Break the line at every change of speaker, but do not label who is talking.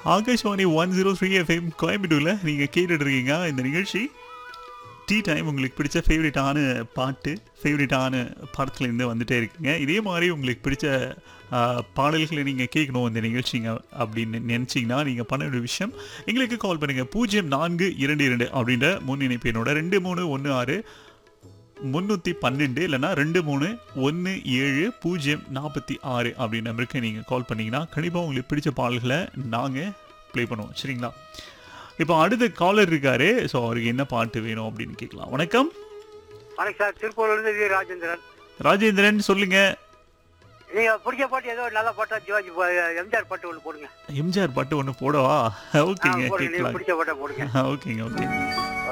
Akashvani one zero three FM கோயம்புத்தூரில் நீங்கள் கேட்டுட்டு இருக்கீங்க இந்த நிகழ்ச்சி டீ டைம் உங்களுக்கு பிடிச்ச ஃபேவரட்டான பாட்டு ஃபேவரட்டான படத்துலேருந்து வந்துட்டே இருக்குங்க இதே மாதிரி உங்களுக்கு பிடிச்ச ஆ, பாடல்களை நீங்கள் கேட்கணும் இந்த நிகழ்ச்சிங்க அப்படின்னு நினச்சிங்கன்னா நீங்கள் பண்ண வேண்டிய விஷயம் எங்களுக்கு கால் பண்ணுங்கள் பூஜ்ஜியம் நான்கு இரண்டு இரண்டு அப்படின்ற முன் இணைப்பு என்னோட ரெண்டு மூணு ஒன்று ஆறு முந்நூற்றி பன்னெண்டு இல்லைன்னா ரெண்டு மூணு ஒன்று ஏழு பூஜ்ஜியம் நாற்பத்தி ஆறு அப்படின்ற நம்பருக்கு நீங்கள் கால் பண்ணீங்கன்னா கண்டிப்பாக உங்களுக்கு பிடிச்ச பாடல்களை நாங்கள் ப்ளே பண்ணுவோம் சரிங்களா இப்போ அடுத்த காலர் இருக்காரு ஸோ அவருக்கு என்ன பாட்டு வேணும் அப்படின்னு கேட்கலாம் வணக்கம்
வணக்கம் சார் திருப்பூர்லேருந்து வி ராஜேந்திரன்
ராஜேந்திரன் சொல்லுங்க
நீங்க பிடிச்ச பாட்டு ஏதோ நல்ல பாட்டா சிவாஜி பா- எம்ஜிஆர் பாட்டு ஒன்று போடுங்க
எம்ஜிஆர் பாட்டு ஒன்று போடவா
ஆ,
ஓகேங்க
போடுங்க நீங்க
கேட்கலாம்
பிடிச்ச பாட்டா போடுங்க
ஓகேங்க ஓகே